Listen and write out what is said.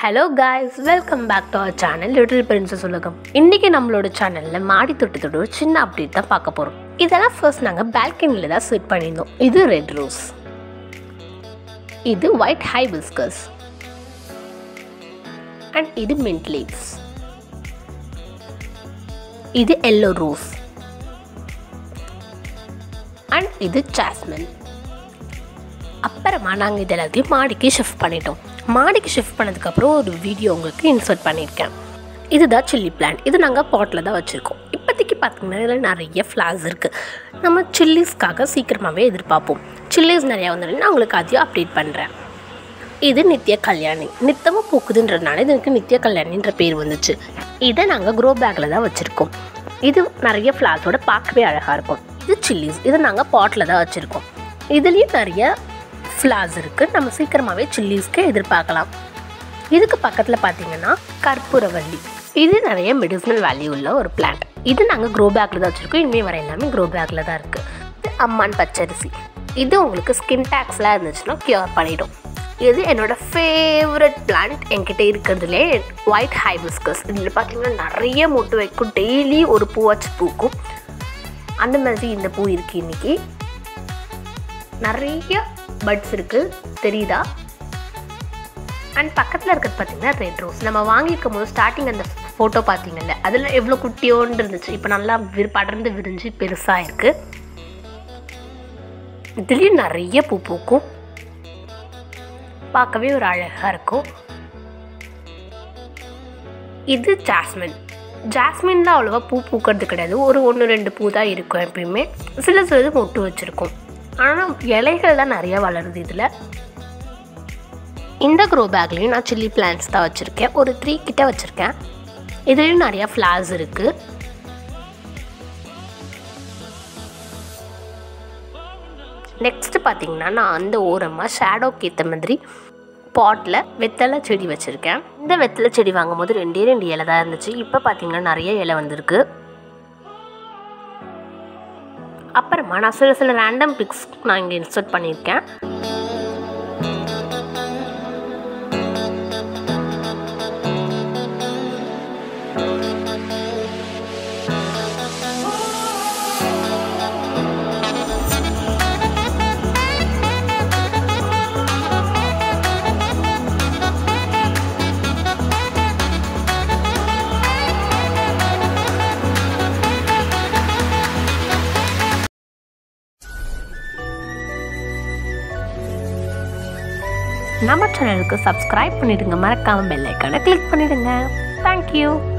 hello guys welcome back to our channel little princess உலகம் இன்றைக்கி நம்மளோட சேனலில் மாடி தொட்டத்தோட ஒரு சின்ன அப்டேட் தான் பார்க்க போகிறோம் இதெல்லாம் ஃபர்ஸ்ட் நாங்கள் பால்கனியில் தான் செட் பண்ணியிருந்தோம் இது ரெட் ரோஸ் இது ஒயிட் ஹைபிஸ்கஸ் அண்ட் இது மின்ட் லீவ்ஸ் இது எல்லோ ரோஸ் அண்ட் இது ஜாஸ்மின் அப்புறமா நாங்கள் இது எல்லாத்தையும் மாடிக்கு ஷிஃப்ட் பண்ணிட்டோம் மாடிக்கு ஷிஃப்ட் பண்ணதுக்கப்புறம் ஒரு வீடியோ உங்களுக்கு இன்சர்ட் பண்ணியிருக்கேன் இதுதான் சில்லி பிளான்ட் இது நாங்கள் பாட்டில் தான் வச்சுருக்கோம் இப்போதைக்கு பார்த்தீங்கன்னா இதில் நிறைய ஃப்ளார்ஸ் இருக்குது நம்ம சில்லிஸ்க்காக சீக்கிரமாகவே எதிர்பார்ப்போம் சில்லிஸ் நிறையா வந்தோடனே நான் உங்களுக்கு அதையும் அப்டேட் பண்ணுறேன் இது நித்ய கல்யாணி நித்தமும் பூக்குதுன்றதுனால இதுக்கு நித்ய கல்யாணின்ற பேர் வந்துச்சு இதை நாங்கள் க்ரோ பேக்கில் தான் வச்சுருக்கோம் இது நிறைய ஃப்ளார்ஸோட பார்க்கவே அழகாக இருக்கும் இது சில்லிஸ் இதை நாங்கள் பாட்டில் தான் வச்சுருக்கோம் இதுலேயும் நிறைய ஃப்ளார்ஸ் இருக்குது நம்ம சீக்கிரமாகவே சில்லிஸ்க்கு எதிர்பார்க்கலாம் இதுக்கு பக்கத்தில் பார்த்தீங்கன்னா கற்பூரவள்ளி இது நிறைய மெடிசினல் வேல்யூ உள்ள ஒரு பிளான்ட் இது நாங்கள் க்ரோ பேக்கில் தான் வச்சுருக்கோம் இனிமேல் வர எல்லாமே க்ரோ பேக்கில் தான் இருக்குது இது அம்மான் பச்சரிசி இது உங்களுக்கு ஸ்கின் டேக்ஸ்லாம் இருந்துச்சுன்னா க்யூர் பண்ணிடும் இது என்னோட ஃபேவரட் பிளான்ட் என்கிட்ட இருக்கிறதுலே ஒயிட் ஹைபிஸ்கஸ் இதில் பார்த்தீங்கன்னா நிறைய மொட்டு வைக்கும் டெய்லி ஒரு பூவாச்சு பூக்கும் அந்த மாதிரி இந்த பூ இருக்குது இன்றைக்கி நிறைய பட்ஸ் இருக்குது தெரியுதா அண்ட் பக்கத்தில் இருக்கிறது பார்த்தீங்கன்னா ரெட் ரோஸ் நம்ம வாங்கியிருக்கும் போது ஸ்டார்டிங் அந்த ஃபோட்டோ பார்த்தீங்கல்ல அதில் எவ்வளோ குட்டியோண்டு இருந்துச்சு இப்போ நல்லா விரு படர்ந்து விரிஞ்சு பெருசாக இருக்குது இதுலேயும் நிறைய பூ பூக்கும் பார்க்கவே ஒரு அழகாக இருக்கும் இது ஜாஸ்மின் ஜாஸ்மின்ல அவ்வளோவா பூ பூக்கிறது கிடையாது ஒரு ஒன்று ரெண்டு பூ தான் இருக்கும் எப்பயுமே சில சிலது மொட்டு வச்சுருக்கும் ஆனால் இலைகள் தான் நிறையா வளருது இதில் இந்த க்ரோ பேக்லேயும் நான் சில்லி பிளான்ஸ் தான் வச்சுருக்கேன் ஒரு த்ரீ கிட்ட வச்சுருக்கேன் இதுலேயும் நிறையா ஃப்ளார்ஸ் இருக்குது நெக்ஸ்ட்டு பார்த்தீங்கன்னா நான் அந்த ஓரமாக ஷேடோக்கு ஏற்ற மாதிரி பாட்டில் வெத்தலை செடி வச்சுருக்கேன் இந்த வெத்தலை செடி வாங்கும் போது ரெண்டே ரெண்டு இலை தான் இருந்துச்சு இப்போ பார்த்தீங்கன்னா நிறைய இலை வந்திருக்கு அப்புறமா நான் சில சில ரேண்டம் பிக்ஸ் நான் இங்கே இன்ஸ்டர்ட் பண்ணியிருக்கேன் நம்ம சேனலுக்கு சப்ஸ்கிரைப் பண்ணிடுங்க மறக்காம பெல் ஐக்கானை கிளிக் பண்ணிடுங்க தேங்க்யூ